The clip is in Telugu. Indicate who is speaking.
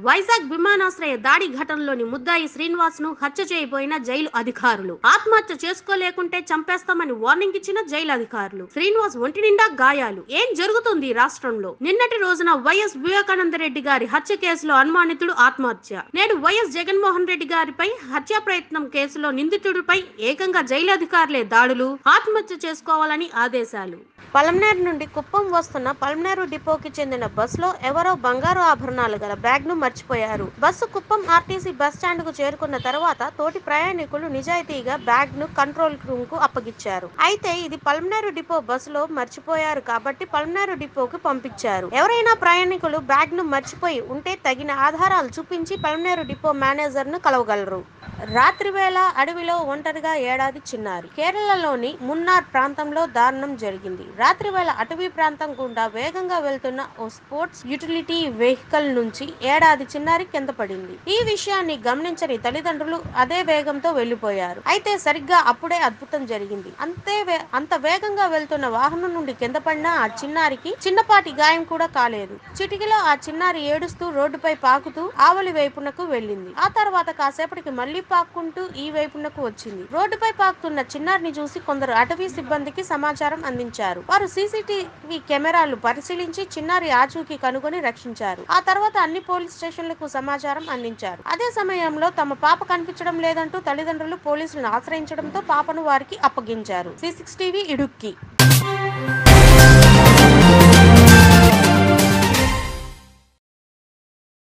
Speaker 1: వైజాగ్ విమానాశ్రయ దాడి ఘటనలోని ముద్దాయి శ్రీనివాస్ ను హత్య చేయబోయిన జైలు అధికారులు ఆత్మహత్య చేసుకోలేకుంటే చంపేస్తామని వార్నింగ్ ఇచ్చిన జైలు అధికారులు శ్రీనివాస్ ఒంటి నిండా గాయాలు ఏం జరుగుతుంది ఈ రాష్ట్రంలో నిన్నటి రోజున వైఎస్ వివేకానంద రెడ్డి గారి హత్య కేసులో అనుమానితుడు ఆత్మహత్య నేడు వైఎస్ జగన్మోహన్ రెడ్డి గారిపై హత్యా ప్రయత్నం కేసులో నిందితుడిపై ఏకంగా జైలు అధికారులే దాడులు ఆత్మహత్య చేసుకోవాలని ఆదేశాలు పలమనేరు నుండి కుప్పం వస్తున్న పలమనేరు డిపోకి చెందిన బస్సులో ఎవరో బంగారు ఆభరణాలు గల బ్యాగ్ ను మర్చిపోయారు bus Kuppam RTC bus stand కు చేరుకున్న తర్వాత తోటి ప్రయాణికులు నిజాయితీగా బ్యాగ్ ను కంట్రోల్ రూమ్ కు అప్పగించారు అయితే ఇది పలమనేరు డిపో బస్సులో మర్చిపోయారు కాబట్టి పలమనేరు డిపోకు పంపించారు ఎవరైనా ప్రయాణికులు బ్యాగ్ ను మర్చిపోయి ఉంటే తగిన ఆధారాలు చూపించి పలమనేరు డిపో మేనేజర్ ను కలవగలరు రాత్రి వేళ అడవిలో ఒంటరిగా ఏడాది చిన్నారి కేరళలోని మున్నార్ ప్రాంతంలో దారుణం జరిగింది రాత్రి వేళ అటవీ ప్రాంతం గుండా వేగంగా వెళ్తున్న ఓ స్పోర్ట్స్ యుటిలిటీ వెహికల్ నుంచి ఏడాది చిన్నారి కింద పడింది ఈ విషయాన్ని గమనించని తల్లిదండ్రులు అదే వేగంతో వెళ్లిపోయారు అయితే సరిగ్గా అప్పుడే అద్భుతం జరిగింది అంతే వే- అంత వేగంగా వెళ్తున్న వాహనం నుండి కింద పడిన ఆ చిన్నారికి చిన్నపాటి గాయం కూడా కాలేదు చిటికిలో ఆ చిన్నారి ఏడుస్తూ రోడ్డుపై పాకుతూ ఆవలి వైపునకు వెళ్ళింది ఆ తర్వాత కాసేపటికి మళ్లీ పాక్కుంటూ ఈ వైపునకు వచ్చింది రోడ్డుపై పాకుతున్న చిన్నారిని చూసి కొందరు అటవీ సిబ్బందికి సమాచారం అందించారు వారు సీసీటీవీ కెమెరాలు పరిశీలించి చిన్నారి ఆచూకీ కనుగొని రక్షించారు ఆ తర్వాత అన్ని పోలీస్ స్టేషన్లకు సమాచారం అందించారు అదే సమయంలో తమ పాప కనిపించడం లేదంటూ తల్లిదండ్రులు పోలీసులను ఆశ్రయించడంతో పాపను వారికి అప్పగించారు సి సిక్స్ టీవీ ఇడుక్కి